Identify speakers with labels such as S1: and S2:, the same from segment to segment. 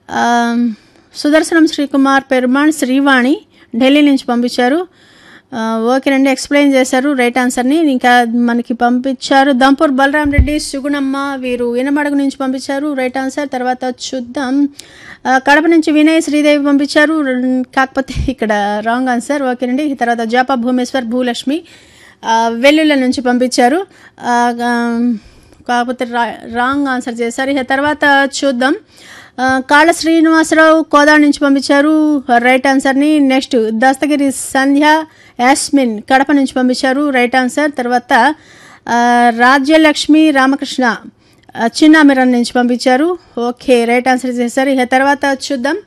S1: ఆ, సుదర్శనం శ్రీకుమార్ పెరుమాణ్ శ్రీవాణి ఢిల్లీ నుంచి పంపించారు ఆ, ఓకేనండి ఎక్స్ప్లెయిన్ చేశారు రైట్ ఆన్సర్ని ఇంకా మనకి పంపించారు దంపూర్ బలరాం రెడ్డి సుగుణమ్మ వీరు ఇనమడుగు నుంచి పంపించారు రైట్ ఆన్సర్ తర్వాత చూద్దాం ఆ, కడప నుంచి వినయ్ శ్రీదేవి పంపించారు ర- కాకపోతే ఇక్కడ రాంగ్ ఆన్సర్ ఓకేనండి తర్వాత జాపా భూమేశ్వర్ భూలక్ష్మి ఆ, వెల్లుల నుంచి పంపించారు ఆ, ఆ, కాకపోతే రా- రాంగ్ ఆన్సర్ చేశారు ఇక తర్వాత చూద్దాం ఆ, కాళ్ళ శ్రీనివాసరావు కోదాడ నుంచి పంపించారు రైట్ ఆన్సర్ని నెక్స్ట్ దస్తగిరి సంధ్య యాస్మిన్ కడప నుంచి పంపించారు రైట్ ఆన్సర్ తర్వాత ఆ, రాజ్యలక్ష్మి రామకృష్ణ ఆ, చిన్నామిరన్ నుంచి పంపించారు ఓకే రైట్ ఆన్సర్ చేశారు ఇక తర్వాత చూద్దాం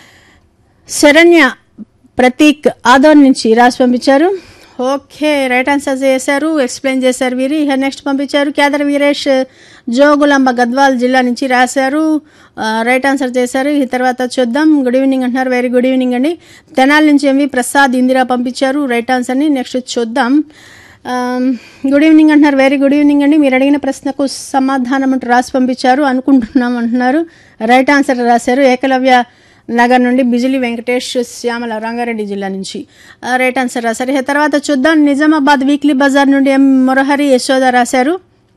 S1: శరణ్య ప్రతీక్ ఆదోన్ నుంచి రాసి పంపించారు ఓకే రైట్ ఆన్సర్ చేశారు ఎక్స్ప్లెయిన్ చేశారు వీరు ఇక నెక్స్ట్ పంపించారు కేదర్ వీరేష్ జోగులాంబ గద్వాల్ జిల్లా నుంచి రాశారు ఆ, రైట్ ఆన్సర్ చేశారు ఈ తర్వాత చూద్దాం గుడ్ ఈవినింగ్ అంటున్నారు వెరీ గుడ్ ఈవినింగ్ అండి తెనాలి నుంచి ఎంవి ప్రసాద్ ఇందిరా పంపించారు రైట్ ఆన్సర్ని నెక్స్ట్ చూద్దాం ఆమ్, గుడ్ ఈవినింగ్ అంటున్నారు వెరీ గుడ్ ఈవినింగ్ అండి మీరు అడిగిన ప్రశ్నకు సమాధానం అంటూ రాసి పంపించారు అనుకుంటున్నాం అంటున్నారు రైట్ ఆన్సర్ రాశారు ఏకలవ్య నగర్ నుండి బిజిలి వెంకటేష్ శ్యామల రంగారెడ్డి జిల్లా నుంచి ఆ, రైట్ ఆన్సర్ రాశారు ఇక తర్వాత చూద్దాం నిజామాబాద్ వీక్లీ బజార్ నుండి ఎం మురహరి యశోద రాశారు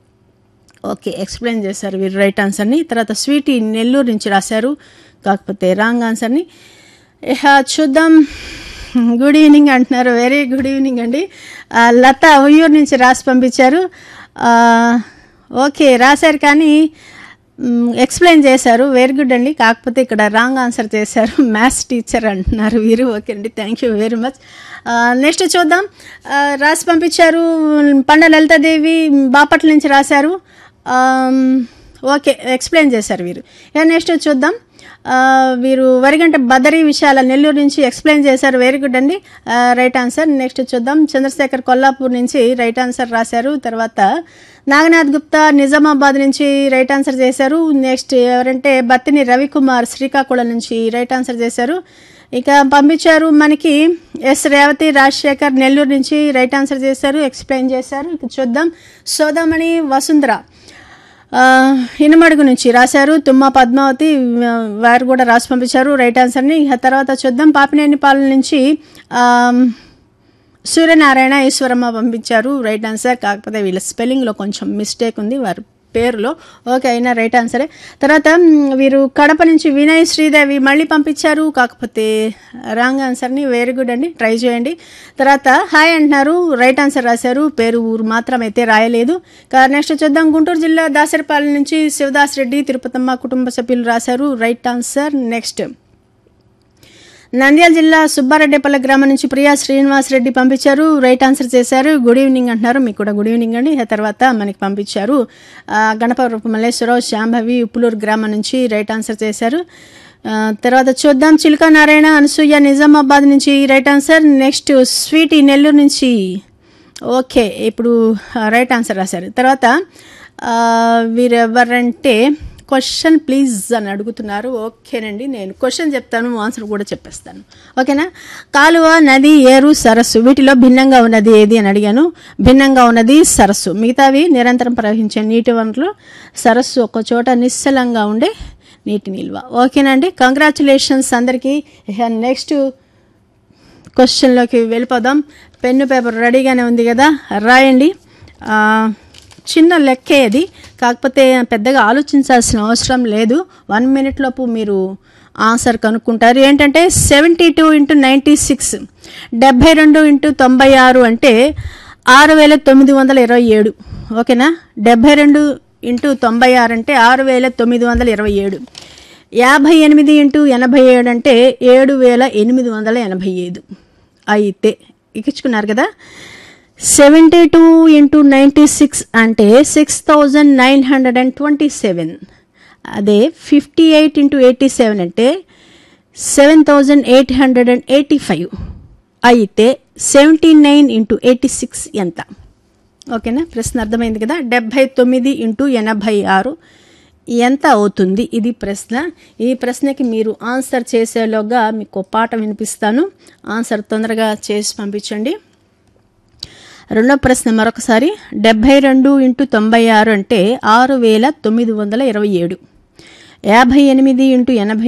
S1: ఓకే ఎక్స్ప్లెయిన్ చేశారు వీరు రైట్ ఆన్సర్ని తర్వాత స్వీటీ నెల్లూరు నుంచి రాశారు కాకపోతే రాంగ్ ఆన్సర్ని ఇహ చూద్దాం గుడ్ ఈవినింగ్ అంటున్నారు వెరీ గుడ్ ఈవినింగ్ అండి ఆ, లత ఉయ్యూరు నుంచి రాసి పంపించారు ఆ, ఓకే రాశారు కానీ మ్, ఎక్స్ప్లెయిన్ చేశారు వెరీ గుడ్ అండి కాకపోతే ఇక్కడ రాంగ్ ఆన్సర్ చేశారు మ్యాథ్స్ టీచర్ అంటున్నారు వీరు ఓకే అండి thank you very much next చూద్దాం ఆ, రాసి పంపించారు పండ లలితాదేవి బాపట్ల నుంచి రాశారు ఆమ్, ఓకే ఎక్స్ప్లెయిన్ చేశారు వీరు ఇక నెక్స్ట్ చూద్దాం ఆ, వీరు వరిగంట బదరీ విషయాల నెల్లూరు నుంచి ఎక్స్ప్లెయిన్ చేశారు వెరీ గుడ్ అండి ఆ, రైట్ ఆన్సర్ నెక్స్ట్ చూద్దాం చంద్రశేఖర్ కొల్లాపూర్ నుంచి రైట్ ఆన్సర్ రాశారు తర్వాత నాగనాథ్ గుప్తా నిజామాబాద్ నుంచి రైట్ ఆన్సర్ చేశారు నెక్స్ట్ ఎవరంటే బత్తిని రవికుమార్ శ్రీకాకుళం నుంచి రైట్ ఆన్సర్ చేశారు ఇక పంపించారు మనకి ఎస్ రేవతి రాజశేఖర్ నెల్లూరు నుంచి రైట్ ఆన్సర్ చేశారు ఎక్స్ప్లెయిన్ చేశారు ఇక చూద్దాం సోదామణి వసుంధర ఆ, ఇనమడుగు నుంచి రాశారు తుమ్మ పద్మావతి ఆ, వారు కూడా రాసి పంపించారు రైట్ ఆన్సర్ని ఇక తర్వాత చూద్దాం పాపినేనిపాలెం నుంచి ఆ, సూర్యనారాయణ ఈశ్వరమ్మ పంపించారు రైట్ ఆన్సర్ కాకపోతే వీళ్ళ స్పెల్లింగ్లో కొంచెం మిస్టేక్ ఉంది వారి పేరులో ఓకే అయినా రైట్ ఆన్సరే తర్వాత మ్, వీరు కడప నుంచి వినయ్ శ్రీదేవి మళ్ళీ పంపించారు కాకపోతే రాంగ్ ఆన్సర్ని వెరీ గుడ్ అండి ట్రై చేయండి తర్వాత హాయ్ అంటున్నారు రైట్ ఆన్సర్ రాశారు పేరు ఊరు మాత్రం అయితే రాయలేదు కా- నెక్స్ట్ చూద్దాం గుంటూరు జిల్లా దాసరిపాలెం నుంచి శివదాస్ రెడ్డి తిరుపతమ్మ కుటుంబ సభ్యులు రాశారు రైట్ ఆన్సర్ నెక్స్ట్ నంద్యాల జిల్లా సుబ్బారెడ్డిపల్లి గ్రామం నుంచి ప్రియా శ్రీనివాస్ రెడ్డి పంపించారు రైట్ ఆన్సర్ చేశారు గుడ్ ఈవినింగ్ అంటున్నారు మీకు కూడా గుడ్ ఈవినింగ్ అండి ఆ తర్వాత మనకి పంపించారు ఆ, గణపవరపు మల్లేశ్వరరావు శాంభవి ఉప్పులూరు గ్రామం నుంచి రైట్ ఆన్సర్ చేశారు ఆ, తర్వాత చూద్దాం చిలుక నారాయణ అనసూయ నిజామాబాద్ నుంచి right answer next Sweety Nellore నుంచి ఓకే ఇప్పుడు ఆ, రైట్ ఆన్సర్ రాశారు తర్వాత ఆ, వీరెవరంటే క్వశ్చన్ ప్లీజ్ అని అడుగుతున్నారు ఓకేనండి నేను క్వశ్చన్ చెప్తాను ఆన్సర్ కూడా చెప్పేస్తాను ఓకేనా కాలువ నది ఏరు సరస్సు వీటిలో భిన్నంగా ఉన్నది ఏది అని అడిగాను భిన్నంగా ఉన్నది సరస్సు మిగతావి నిరంతరం ప్రవహించే నీటి వనరులు సరస్సు ఒక చోట నిశ్చలంగా ఉండే నీటి నిల్వ ఓకేనండి కంగ్రాచులేషన్స్ అందరికీ ఇక నెక్స్ట్ క్వశ్చన్లోకి వెళ్ళిపోదాం పెన్ను పేపర్ రెడీగానే ఉంది కదా రాయండి ఆ, చిన్న లెక్కే అది కాకపోతే పెద్దగా ఆలోచించాల్సిన అవసరం లేదు వన్ మినిట్ లోపు మీరు ఆన్సర్ కనుక్కుంటారు ఏంటంటే seventy two into ninety six డెబ్బై రెండు ఇంటూ తొంభై ఆరు అంటే ఆరు వేల తొమ్మిది వందల ఇరవై ఏడు ఓకేనా డెబ్బై రెండు ఇంటూ తొంభై ఆరు అంటే ఆరు వేల తొమ్మిది వందల ఇరవై ఏడు యాభై ఎనిమిది ఇంటూ ఎనభై ఏడు అంటే ఏడు వేల ఎనిమిది వందల ఎనభై ఐదు అయితే ఎక్కించుకున్నారు కదా seventy two into ninety six అంటే six thousand nine hundred and twenty seven అదే fifty eight into eighty seven అంటే seven thousand eight hundred and eighty five అయితే seventy nine into eighty six ఎంత ఓకేనా ప్రశ్న అర్థమైంది కదా డెబ్భై తొమ్మిది ఇంటూ ఎనభై ఆరు ఎంత అవుతుంది ఇది ప్రశ్న ఈ ప్రశ్నకి మీరు ఆన్సర్ చేసేలోగా మీకు ఓ పాట వినిపిస్తాను ఆన్సర్ తొందరగా చేసి పంపించండి రెండో ప్రశ్న మరొకసారి డెబ్బై రెండు ఇంటూ తొంభై ఆరు అంటే ఆరు వేల తొమ్మిది వందల ఇరవై ఏడు యాభై ఎనిమిది ఇంటూ ఎనభై